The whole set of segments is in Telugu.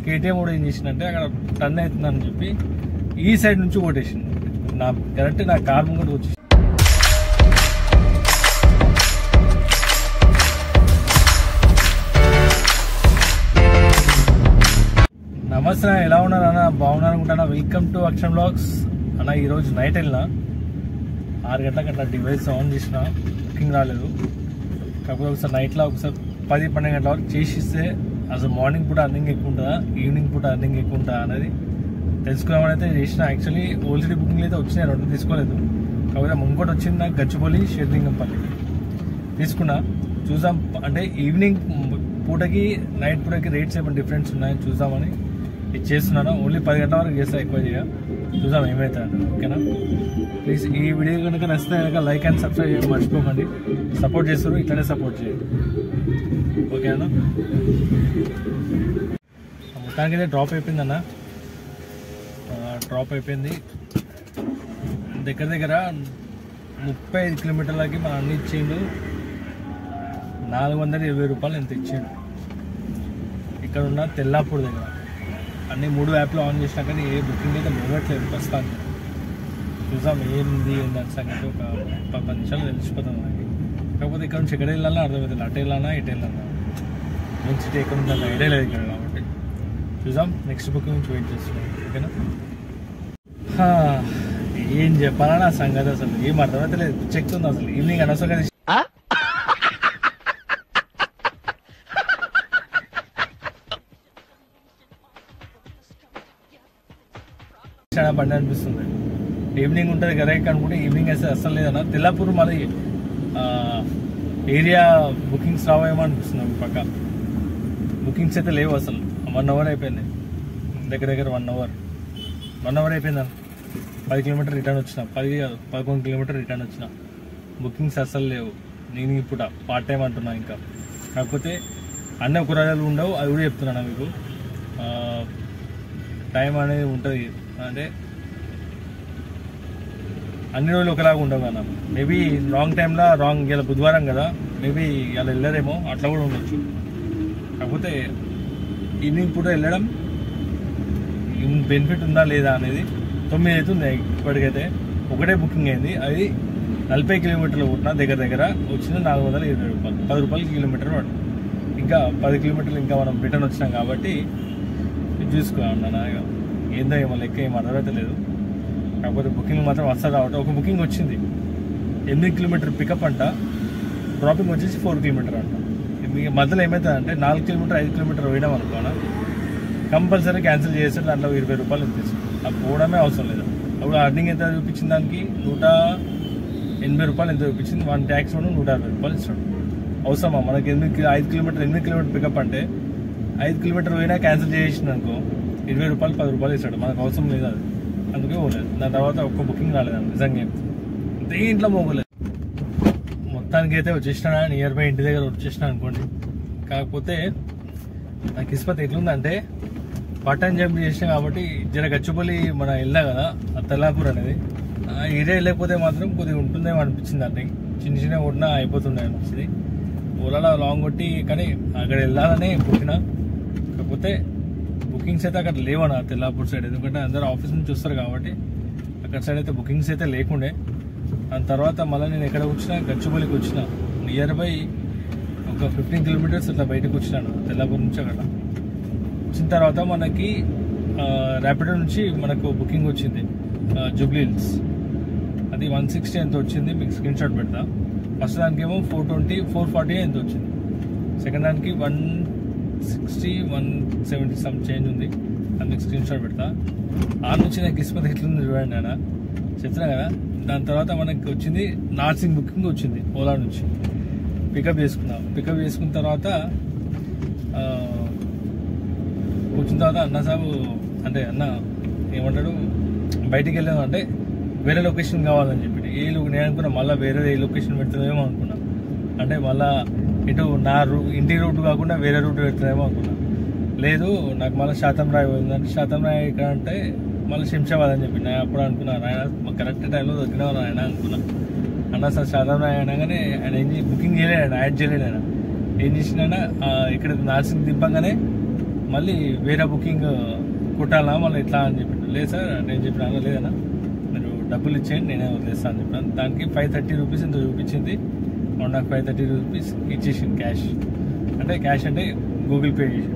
కేటీఎం కూడా ఏం చేసిందంటే అక్కడ టర్న్ అవుతుందని చెప్పి ఈ సైడ్ నుంచి కొట్టేసింది నా కరెక్ట్ నా కార్ ముంగట వచ్చి నమస్తే అన్న, ఎలా ఉన్నారు అన్న బాగున్నారు అనుకుంటానా వెల్కమ్ టు అక్షన్ బ్లాగ్స్ అన్న ఈరోజు నైట్ వెళ్ళిన ఆరు గంటలకు అట్లా డివైస్ ఆన్ చేసిన బుకింగ్ రాలేదు కాకపోతే ఒకసారి నైట్లో ఒకసారి పది పన్నెండు గంటల వరకు చేసిస్తే అసలు మార్నింగ్ పూట అర్నింగ్ ఎక్కువ ఉంటుందా ఈవినింగ్ పూట అర్నింగ్ ఎక్కువ ఉంటుందా అనేది తెలుసుకున్నామని అయితే చేసిన యాక్చువల్లీ ఓల్సిటీ బుకింగ్ అయితే వచ్చినాయి రెండు తీసుకోలేదు కాకపోతే ఇంకోటి వచ్చింది నాకు గచ్చిబౌలి షేర్లింగంపల్లి తీసుకున్నా చూసాం అంటే ఈవినింగ్ పూటకి నైట్ పూటకి రేట్స్ ఏమైనా డిఫరెన్స్ ఉన్నాయని చూద్దామని ఇది చేస్తున్నాను ఓన్లీ పది గంటల వరకు చేస్తా ఎక్కువ చేయ చూద్దాం ఏమైతే ఓకేనా ప్లీజ్ ఈ వీడియో కనుక నచ్చితే కనుక లైక్ అండ్ సబ్స్క్రైబ్ చేయడం మర్చిపోకండి సపోర్ట్ చేస్తారు ఇట్లనే సపోర్ట్ చేయండి ఓకేనా మొత్తానికి అయితే డ్రాప్ అయిపోయిందన్న డ్రాప్ అయిపోయింది దగ్గర దగ్గర ముప్పై ఐదు కిలోమీటర్లకి మనం అన్ని ఇచ్చిండు నాలుగు వందల ఇరవై రూపాయలు ఎంత ఇచ్చిండు ఇక్కడ ఉన్న తెల్లాపూర్ దగ్గర అన్ని మూడు యాప్లు ఆన్ చేసినా కానీ ఏ బుకింగ్ అయితే మొదట్లేదు ప్రస్తుతానికి చూసాం ఏంది ఏంది అని సంగతి ఒక ప- పది నిమిషాలు తెలిసిపోతుంది మనకి కాకపోతే ఇక్కడ నుంచి ఎక్కడ వెళ్ళాలన్నా అర్థమవుతుంది అటు వెళ్ళాలా ఇటు వెళ్ళాలా మెయిన్ సిటీ ఎక్కడ ఉందో అంత ఐడియా లేదు ఇక్కడ కాబట్టి చూసాం నెక్స్ట్ బుకింగ్ నుంచి వెయిట్ చేస్తున్నాం ఓకేనా హా, ఏం చెప్పాలా నా సంగతి అసలు ఏం అర్థమైతే లేదు చెక్తుంది అసలు ఈవినింగ్ అనవసరంగా తీసి- చాలా బండి అనిపిస్తుంది ఈవినింగ్ ఉంటుంది కదా ఇక్కడ అనుకుంటే ఈవినింగ్ అయితే అస్సలు లేదన్న తెల్లాపూర్ మరి ఆ, ఏరియా బుకింగ్స్ రావేమో అనిపిస్తుంది ఒక పక్క బుకింగ్స్ అయితే లేవు అసలు వన్ అవర్ అయిపోయింది దగ్గర దగ్గర వన్ అవర్ వన్ అవర్ అయిపోయింది అన్న పది కిలోమీటర్ రిటర్న్ వచ్చిన పది కాదు పదకొండు కిలోమీటర్ రిటర్న్ వచ్చిన బుకింగ్స్ అస్సలు లేవు నేను ఇప్పుడు పార్ట్ టైం అంటున్నా ఇంకా కాకపోతే అన్న కూరగాయలు ఉండవు అది కూడా చెప్తున్నాను మీకు ఆ, టైం అనేది ఉంటుంది అంటే అన్ని రోజులు ఒకలాగా ఉండవు కదా మేబీ రాంగ్ టైంలో రాంగ్ ఇలా బుధవారం కదా మేబీ ఇలా వెళ్ళరేమో అట్లా కూడా ఉండొచ్చు కాకపోతే ఈవినింగ్ పూట వెళ్ళడం బెనిఫిట్ ఉందా లేదా అనేది తొమ్మిది అవుతుంది ఇప్పటికైతే ఒకటే బుకింగ్ అయింది అది నలభై కిలోమీటర్లు కొట్టిన దగ్గర దగ్గర వచ్చిన నాలుగు వందల ఇరవై రూపాయలు పది రూపాయలు కిలోమీటర్ పడు ఇంకా పది కిలోమీటర్లు ఇంకా మనం రిటర్న్ వచ్చినాం కాబట్టి ఇది చూసుకోమన్నా ఇక ఏందో ఏమో లెక్క ఏం అర్థమైతే లేదు కాకపోతే బుకింగ్ మాత్రం వస్తుంది రావటం ఒక బుకింగ్ వచ్చింది ఎనిమిది కిలోమీటర్ పికప్ అంట డ్రాపింగ్ వచ్చేసి ఫోర్ కిలోమీటర్ అంట మీ మధ్యలో ఏమవుతుంది అంటే నాలుగు కిలోమీటర్ ఐదు కిలోమీటర్ వేయడం అనుకోనా కంపల్సరీ క్యాన్సిల్ చేస్తే దాంట్లో ఇరవై రూపాయలు ఇప్పిస్తుంది అది పోవడమే అవసరం లేదు అప్పుడు అర్నింగ్ ఎంత చూపించిన దానికి నూట ఎనభై రూపాయలు ఎంత చూపించింది వన్ ట్యాక్స్ కూడా నూట యాభై రూపాయలు ఇస్తాడు అవసరమా మనకి ఎనిమిది కి- ఐదు కిలోమీటర్ ఎనిమిది కిలోమీటర్ పికప్ అంటే ఐదు కిలోమీటర్ పోయినా క్యాన్సిల్ చేసిన అనుకో ఇరవై రూపాయలు పది రూపాయలు ఇస్తాడు మనకు అవసరం లేదు అది అందుకే పోలేదు దాని తర్వాత ఒక్క బుకింగ్ రాలేదు నిజంగా దేంట్లో పోగలేదు మొత్తానికి అయితే వచ్చేసిన నియర్ బై ఇంటి దగ్గర వచ్చేసిన అనుకోండి కాకపోతే నా కిస్మత్ ఎట్లుందంటే పట్టణం జంప్ చేసిన కాబట్టి జర గచ్చిపల్లి మన వెళ్ళా కదా ఆ తెల్లాపూర్ అనేది ఆ ఏరియా వెళ్ళకపోతే మాత్రం కొద్దిగా ఉంటుందేమో అనిపించింది అంటే చిన్న చిన్న కొట్టినా అయిపోతుండే అనిపించింది ఓలాలో లాంగ్ కొట్టి కానీ అక్కడ వెళ్ళాలని పుట్టిన కాకపోతే బుకింగ్స్ అయితే అక్కడ లేవనా తెల్లాపూర్ సైడ్ ఎందుకంటే అందరూ ఆఫీస్ నుంచి వస్తారు కాబట్టి అక్కడ సైడ్ అయితే బుకింగ్స్ అయితే లేకుండే దాని తర్వాత మళ్ళీ నేను ఎక్కడ వచ్చినా గచ్చిబౌలికి వచ్చిన నియర్ బై ఒక ఫిఫ్టీన్ కిలోమీటర్స్ అట్లా బయటకు వచ్చినాను తెల్లాపూర్ నుంచి అక్కడ వచ్చిన తర్వాత మనకి ర్యాపిడో నుంచి మనకు బుకింగ్ వచ్చింది జూబ్లీ హిల్స్ అది వన్ సిక్స్టీ ఎంత వచ్చింది మీకు స్క్రీన్ షాట్ పెడతా ఫస్ట్ దానికేమో ఫోర్ ట్వంటీ ఫోర్ ఫార్టీ ఎంత వచ్చింది సెకండ్ దానికి one sixty one seventy some change ఉంది అది మీకు స్క్రీన్ షాట్ పెడతా ఆ నుంచి నాకు కిస్మత్ ఎట్లుంది చూడండి ఆయన చెప్తున్నా కదా దాని తర్వాత మనకి వచ్చింది నార్సింగ్ బుకింగ్ వచ్చింది ఓలా నుంచి పికప్ చేసుకున్నాం పికప్ చేసుకున్న తర్వాత ఆ, వచ్చిన తర్వాత అన్న సాబు అంటే అన్న ఏమంటాడు బయటికి వెళ్ళాము అంటే వేరే లొకేషన్ కావాలని చెప్పి ఏ లో- నేను అనుకున్నా మళ్ళీ వేరే ఏ లొకేషన్ పెడుతుందేమో అనుకున్నా అంటే మళ్ళా ఇటు నా రూ ఇంటి రూట్ కాకుండా వేరే రూట్ పెడుతుందేమో అనుకున్నా లేదు నాకు మళ్ళీ శాతం రాయి పోయిందంటే శాతం రాయి ఎక్కడ అంటే మళ్ళీ శంషాబాద్ అని చెప్పి నేను అప్పుడు అనుకున్నా ఆయన కరెక్ట్ టైంలో దొరికిన ఆయన అనుకున్నా అన్న సార్ శాతం రాయి అనగానే ఆయన ఏం బుకింగ్ చేయలేడు ఆయన యాడ్ చేయలేడు ఆయన ఏం చేసిన ఇక్కడ నార్సింగ్ దింపంగానే మళ్ళీ వేరే బుకింగ్ కుట్టాలా మళ్ళీ ఎట్లా అని చెప్పిండు లేదు సార్ నేను చెప్పిన లేదన్నా మీరు డబ్బులు ఇచ్చేయండి నేనే వదిలేస్తాను అని చెప్పాను దానికి ఫైవ్ థర్టీ రూపీస్ ఎంతో చూపించింది మొన్న నాకు ఫైవ్ థర్టీ రూపీస్ ఇచ్చేసింది క్యాష్ అంటే క్యాష్ అంటే గూగుల్ పే చేసి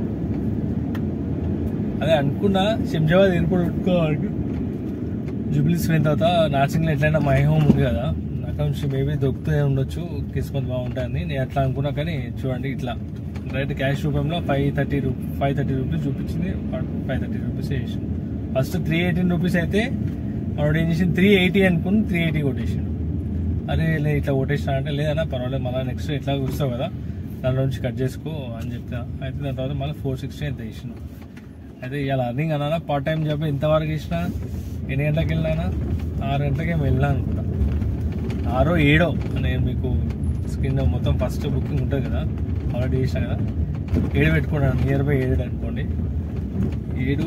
అదే అనుకున్నా శంషాబాద్ ఎయిర్పోర్ట్ పెట్టుకోవాలి జూబ్లీస్ పోయిన తర్వాత నార్సింగ్లో ఎట్లయినా మై హోమ్ ఉంది కదా అక్కడ నుంచి మేబీ దొరుకుతూనే ఉండొచ్చు కిస్మత్ బాగుంటుంది నేను అట్లా అనుకున్నా కానీ చూడండి ఇట్లా రైట్ క్యాష్ రూపంలో ఫైవ్ థర్టీ రూ ఫైవ్ థర్టీ రూపీస్ చూపించింది ఫైవ్ థర్టీ రూపీస్ వేసి ఫస్ట్ త్రీ ఎయిటీన్ రూపీస్ అయితే వాడు ఏం చేసింది త్రీ ఎయిటీ అనుకుని త్రీ ఎయిటీ కొట్టేసిండు అరే లే ఇట్లా కొట్టేసిన అంటే లేదన్నా పర్వాలేదు మళ్ళీ నెక్స్ట్ ఇట్లా చూస్తావు కదా దానిలో నుంచి కట్ చేసుకో అని చెప్తా అయితే దాని తర్వాత మళ్ళీ ఫోర్ సిక్స్టీ ఎంత వేసిన అయితే ఇవాళ అర్నింగ్ అన్నా పార్ట్ టైం జాబ్ ఎంతవరకు ఇచ్చిన ఎన్ని గంటలకు వెళ్ళినా ఆరు గంటలకి ఏమో వెళ్ళినా అనుకుంటా ఆరో ఏడో నేను మీకు స్క్రీన్ మొత్తం ఫస్ట్ బుకింగ్ ఉంటుంది కదా ఆల్రెడీ చేసిన కదా ఏడు పెట్టుకున్నాను నియర్ బై ఏడు అనుకోండి ఏడు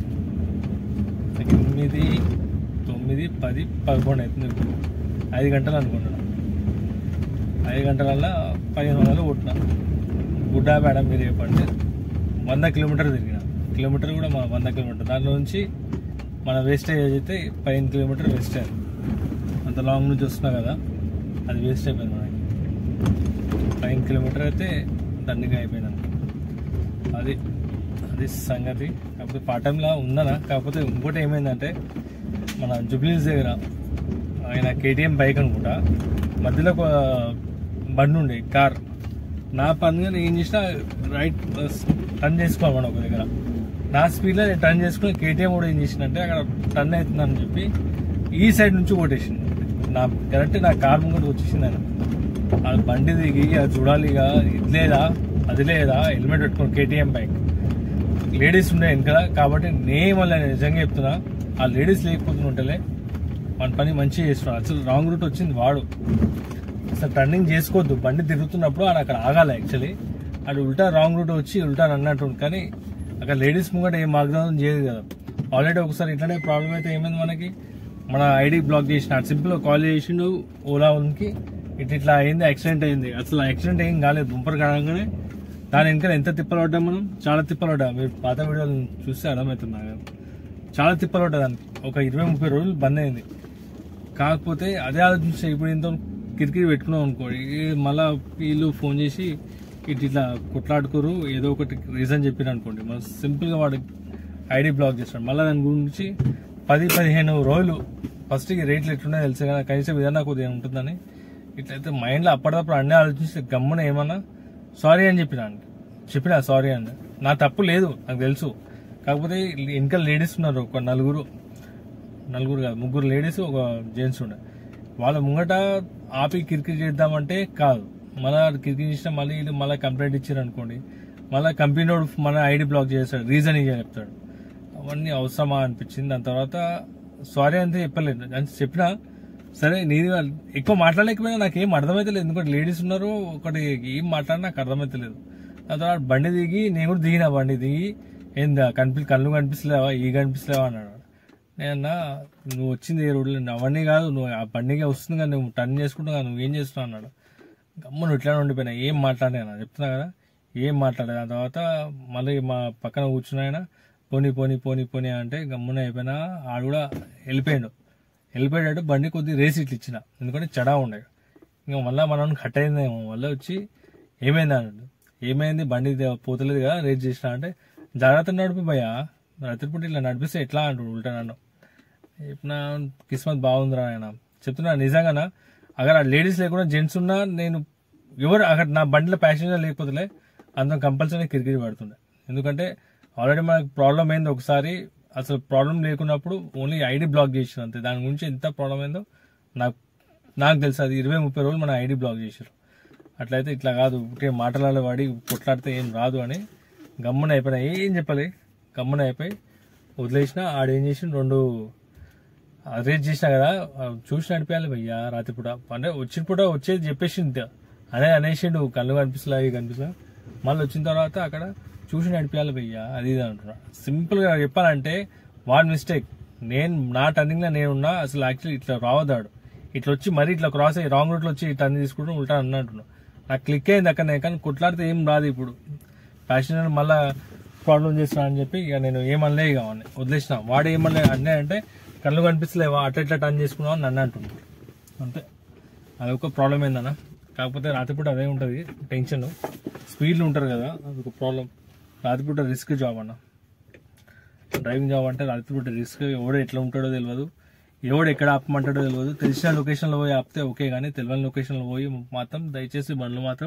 ఎనిమిది తొమ్మిది పది పదకొండు అవుతుంది ఇప్పుడు ఐదు గంటలు అనుకుంటున్నాను ఐదు గంటలల్లో పదిహేను వందలు కొట్టిన గుడ్డా మేడం మీరు చెప్పండి వంద కిలోమీటర్ తిరిగిన కిలోమీటర్ కూడా మా వంద కిలోమీటర్ దాంట్లో నుంచి మన వేస్టేజ్ అయితే పదిహేను కిలోమీటర్ వేస్ట్ అయింది అంత లాంగ్ నుంచి వస్తున్నా కదా అది వేస్ట్ అయిపోయింది మనకి పదిహేను కిలోమీటర్ అయితే దండిగా అయిపోయింది అనుకో అది అది సంగతి కాకపోతే పార్ట్ టైంలో ఉందనా కాకపోతే ఇంకోటి ఏమైందంటే మన జుబ్లీస్ దగ్గర ఆయన కేటీఎం బైక్ అనుకుంటా మధ్యలో ఒక బండి ఉండే కార్ నా పనిగా నేను ఏం చేసిన రైట్ టర్న్ చేసుకోవాలి మనం ఒక దగ్గర నా స్పీడ్లో నేను టర్న్ చేసుకుని కేటీఎం కూడా ఏం చేసిందంటే అక్కడ టర్న్ అవుతుందని చెప్పి ఈ సైడ్ నుంచి కొట్టేసింది నా కరెక్ట్ నా కార్ ముంగడు వచ్చేసింది ఆయన ఆ బండి దిగి అది చూడాలి ఇక ఇది లేదా అది లేదా హెల్మెట్ పెట్టుకోండి కేటీఎం బైక్ లేడీస్ ఉండే వెనకాల కాబట్టి నేను మళ్ళీ నిజంగా చెప్తున్నా ఆ లేడీస్ లేకపోతున్నా ఉంటేలే మన పని మంచిగా చేస్తున్నాడు అసలు రాంగ్ రూట్ వచ్చింది వాడు అసలు టర్నింగ్ చేసుకోవద్దు బండి తిరుగుతున్నప్పుడు ఆడ అక్కడ ఆగాలి యాక్చువల్లీ అది ఉల్టా రాంగ్ రూట్ వచ్చి ఉల్టా అన్నట్టు కానీ అక్కడ లేడీస్ ముంగట ఏం మార్గదర్శనం చేయదు కదా ఆల్రెడీ ఒకసారి ఇట్లానే ప్రాబ్లం అయితే ఏమైంది మనకి మన ఐడి బ్లాక్ చేసిన సింపుల్ కాల్ చేసిండు ఓలా ఉనికి ఇట్లా ఇట్లా అయింది యాక్సిడెంట్ అయింది అసలు యాక్సిడెంట్ ఏం కాలేదు దుంపర్ కాగానే దాని వెనకాల ఎంత తిప్పలు పడ్డాం మనం చాలా తిప్పలు పడ్డాం మీరు పాత వీడియోలు చూస్తే అర్థమవుతుంది నాకు చాలా తిప్పలు పడ్డా దానికి ఒక ఇరవై ముప్పై రోజులు బంద్ అయింది కాకపోతే అదే ఆలోచించి ఇప్పుడు ఇంత కిరికిరి పెట్టుకున్నాం అనుకో ఈ మళ్ళా వీళ్ళు ఫోన్ చేసి ఇటు ఇట్లా కొట్లాడుకోరు ఏదో ఒకటి రీజన్ చెప్పిన అనుకోండి మనం సింపుల్గా వాడు ఐడి బ్లాక్ చేస్తాడు మళ్ళీ దాని గురించి పది పదిహేను రోజులు ఫస్ట్ రేట్లు ఎట్లున్నాయో తెలుసు కదా కనీసం ఏదైనా కొద్దిగా ఉంటుందని ఇట్లయితే మైండ్లో అప్పటిదప్పుడు అన్నీ ఆలోచిస్తే గమ్మున ఏమన్నా సారీ అని చెప్పిన చెప్పిన సారీ అని నా తప్పు లేదు నాకు తెలుసు కాకపోతే ఇంకా లేడీస్ ఉన్నారు ఒక నలుగురు నలుగురు కాదు ముగ్గురు లేడీస్ ఒక జెంట్స్ ఉండే వాళ్ళ ముంగట ఆపి కిరికిరి చేద్దామంటే కాదు మళ్ళీ కిరికిరి చేసిన మళ్ళీ వీళ్ళు మళ్ళీ కంప్లైంట్ ఇచ్చారు అనుకోండి మళ్ళీ కంపెనీ వాడు మన ఐడి బ్లాక్ చేస్తాడు రీజన్ ఇక చెప్తాడు అవన్నీ అవసరమా అనిపించింది దాని తర్వాత సారీ అంతే చెప్పలేదు అని చెప్పినా సరే నీది ఎక్కువ మాట్లాడలేకపోయినా నాకు ఏం అర్థమైతలేదు ఎందుకంటే లేడీస్ ఉన్నారు ఒకటి ఏం మాట్లాడినా నాకు అర్థమైతలేదు దాని తర్వాత బండి దిగి నేను కూడా దిగిన బండి దిగి ఏందా కనిపి కళ్ళు కనిపిస్తలేవా ఈ కనిపిస్తలేవా అన్నాడు నేనన్నా నువ్వు వచ్చింది ఏ రోడ్లు అవన్నీ కాదు నువ్వు ఆ బండిగా వస్తుంది కానీ నువ్వు టర్న్ చేసుకుంటున్నా నువ్వు ఏం చేస్తున్నావు అన్నాడు గమ్మును ఇట్లానే ఉండిపోయినా ఏం మాట్లాడాను చెప్తున్నా కదా ఏం మాట్లాడలేదు ఆ తర్వాత మళ్ళీ మా పక్కన కూర్చున్న ఆయన పోనీ పోనీ పోనీ పోనీ అంటే గమ్మున అయిపోయినా ఆడు కూడా వెళ్ళిపోయాడు వెళ్ళిపోయాడు బండి కొద్దిగా రేస్ ఇట్లు ఇచ్చిన ఎందుకంటే చెడా ఉండే ఇంకా మళ్ళీ మనం కట్ అయిందేమో మళ్ళీ వచ్చి ఏమైంది అన్నాడు ఏమైంది బండి దే- పోతలేదు కదా రేస్ చేసిన అంటే జాగ్రత్త నడిపి భయ్యా రాత్రిపూట ఇట్లా నడిపిస్తే ఎట్లా అంటాడు ఉల్టా నన్ను చెప్పిన కిస్మత్ బాగుందిరా ఆయన చెప్తున్నా నిజంగానా అక్కడ లేడీస్ లేకుండా జెంట్స్ ఉన్నా నేను ఎవరు అక్కడ నా బండిలో ప్యాసింజర్ లేకపోతే అందరం కంపల్సరీ కిరికిరి పడుతుండే ఎందుకంటే ఆల్రెడీ మనకు ప్రాబ్లం అయింది ఒకసారి అసలు ప్రాబ్లం లేకున్నప్పుడు ఓన్లీ ఐడి బ్లాక్ చేసారు అంతే దాని గురించి ఎంత ప్రాబ్లం అయిందో నాకు నాకు తెలుసు అది ఇరవై ముప్పై రోజులు మన ఐడి బ్లాక్ చేశారు అట్లయితే ఇట్లా కాదు ఒకటే మాటలలో వాడి కొట్లాడితే ఏం రాదు అని గమ్మున అయిపోయినా ఏం చెప్పాలి గమ్మున అయిపోయి వదిలేసిన ఆడేం చేసిన రెండు అరేంజ్ చేసినా కదా ఆ చూసి నడిపేయాలి భయ్యా రాత్రిపూట అంటే వచ్చిన పూట వచ్చేది చెప్పేసింది అనే అనేసిండు కళ్ళు కనిపిస్తలే ఇవి కనిపిస్తలే మళ్ళీ వచ్చిన తర్వాత అక్కడ చూసి నడిపేయాలి భయ్యా అది ఇది అంటున్నా సింపుల్గా చెప్పాలంటే వాన్ మిస్టేక్ నేను నా టర్నింగ్లో నేనున్నా అసలు యాక్చువల్లీ ఇట్లా రావద్దాడు ఇట్లా వచ్చి మరీ ఇట్లా క్రాస్ అయ్యి రాంగ్ రూట్లో వచ్చి టర్న్ తీసుకుంటూ ఉల్టా అన్నట్టున్నా నాకు క్లిక్ అయింది అక్కడ కానీ కొట్లాడితే ఏం రాదు ఇప్పుడు ప్యాసింజర్ మళ్ళా ప్రాబ్లం చేస్తున్నా అని చెప్పి ఇక నేను ఏమనలే ఇక వాడిని వదిలేసిన వాడు ఏమనలే అన్నీ అంటే కళ్ళు కనిపిస్తలేవా అట్లా ఇట్లా టర్న్ చేసుకున్నావు అని నన్ను అంటున్నాడు అంతే అదొక ప్రాబ్లం ఏందన్న కాకపోతే రాత్రిపూట అదే ఉంటుంది టెన్షన్ స్పీడ్లో ఉంటారు కదా అదొక ప్రాబ్లం రాత్రిపూట రిస్క్ జాబ్ అన్న డ్రైవింగ్ జాబ్ అంటే రాత్రిపూట రిస్క్ ఎవడు ఎట్లా ఉంటాడో తెలియదు ఎవడు ఎక్కడ ఆపమంటాడో తెలియదు తెలిసిన లొకేషన్లో పోయి ఆపితే ఓకే కానీ తెలియని లొకేషన్లో పోయి మాత్రం దయచేసి బండ్లు మాత్రం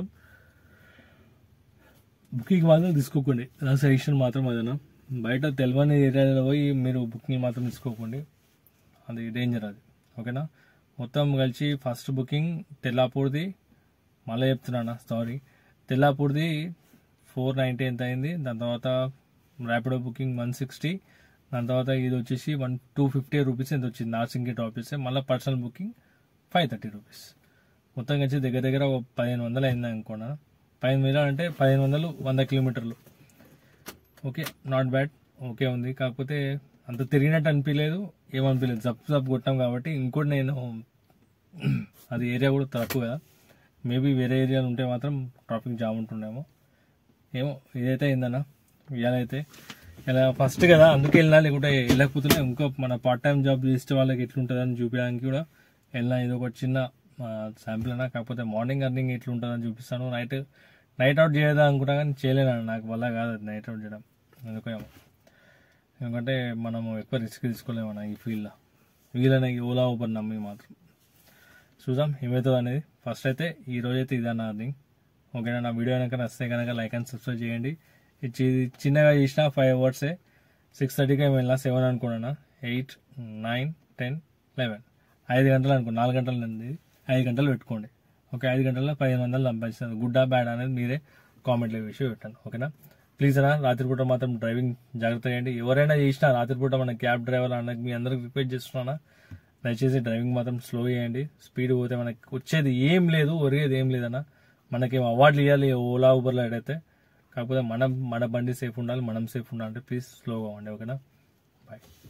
బుకింగ్ మాత్రం తీసుకోకండి నా సజెషన్ మాత్రం అదేనా బయట తెలియని ఏరియాలో పోయి మీరు బుకింగ్ మాత్రం తీసుకోకండి అది డేంజర్ అది ఓకేనా మొత్తం కలిసి ఫస్ట్ బుకింగ్ తెల్లాపూర్ది మళ్ళీ చెప్తున్నానా సారీ తెల్లాపూర్ది ఫోర్ నైంటీ ఎంత అయింది దాని తర్వాత ర్యాపిడో బుకింగ్ వన్ సిక్స్టీ దాని తర్వాత ఇది వచ్చేసి వన్ టూ ఫిఫ్టీ రూపీస్ ఎంత వచ్చింది నార్సింగ్ టాప్ ఇస్తే మళ్ళీ personal booking five thirty rupees మొత్తం కలిసి దగ్గర దగ్గర ఒక పదిహేను వందలు అయింది అనుకోనా పదిహేను వేలు అంటే పదిహేను వందలు వంద కిలోమీటర్లు ఓకే నాట్ బ్యాడ్ ఓకే ఉంది కాకపోతే అంత తిరిగినట్టు అనిపించలేదు ఏమనిపించలేదు జప్ జప్ కొట్టాం కాబట్టి ఇంకోటి నేను అది ఏరియా కూడా తక్కువ కదా మేబీ వేరే ఏరియాలు ఉంటే మాత్రం ట్రాఫిక్ జామ్ ఉంటుండేమో ఏమో ఇదైతే అయిందన్న ఇలాగైతే ఇలా ఫస్ట్ కదా అందుకే వెళ్ళినా లేకుంటే వెళ్ళకపోతున్నా ఇంకో మన పార్ట్ టైం జాబ్ చేసే వాళ్ళకి ఎట్లుంటుందని చూపించడానికి కూడా వెళ్ళినా ఇది ఒక చిన్న శాంపుల్ అయినా కాకపోతే మార్నింగ్ అర్నింగ్ ఎట్లుంటుందని చూపిస్తాను నైట్ నైట్ అవుట్ చేయదా అనుకుంటా కానీ చేయలేను నాకు వల్ల కాదు అది నైట్ అవుట్ చేయడం ఎందుకేమో ఎందుకంటే మనము ఎక్కువ రిస్క్ తీసుకోలేమన్నా ఈ ఫీల్డ్లో వీళ్ళని ఓలా ఊబర్ నమ్మి మాత్రం చూద్దాం ఏమవుతుంది అనేది ఫస్ట్ అయితే ఈ రోజు అయితే ఇదన్న అర్నింగ్ ఓకేనా నా వీడియో కనుక నచ్చితే కనుక లైక్ అండ్ సబ్స్క్రైబ్ చేయండి ఇది చి- చిన్నగా చేసిన ఫైవ్ అవర్సే సిక్స్ థర్టీకి ఏమి వెళ్ళినా సెవెన్ అనుకున్నా ఎయిట్ నైన్ టెన్ లెవెన్ ఐదు గంటలు అనుకో నాలుగు గంటలు ఉంది ఐదు గంటలు పెట్టుకోండి ఓకే ఐదు గంటల్లో పదిహేను వందలు సంపాదిస్తుంది గుడ్డా బ్యాడ్ అనేది మీరే కామెంట్లో వేసి పెట్టండి ఓకేనా ప్లీజ్ అన్న రాత్రిపూట మాత్రం డ్రైవింగ్ జాగ్రత్త చేయండి ఎవరైనా చేసినా రాత్రిపూట మన క్యాబ్ డ్రైవర్ అన్నకి మీ అందరికి రిక్వెస్ట్ చేస్తున్నానా దయచేసి డ్రైవింగ్ మాత్రం స్లో చేయండి స్పీడ్ పోతే మనకి వచ్చేది ఏం లేదు ఒరిగేది ఏం లేదన్న మనకేం అవార్డులు ఇవ్వాలి ఓలా ఊబర్లో అయితే కాకపోతే మనం మన బండి సేఫ్ ఉండాలి మనం సేఫ్ ఉండాలంటే ప్లీజ్ స్లోగా ఉండండి ఓకేనా బాయ్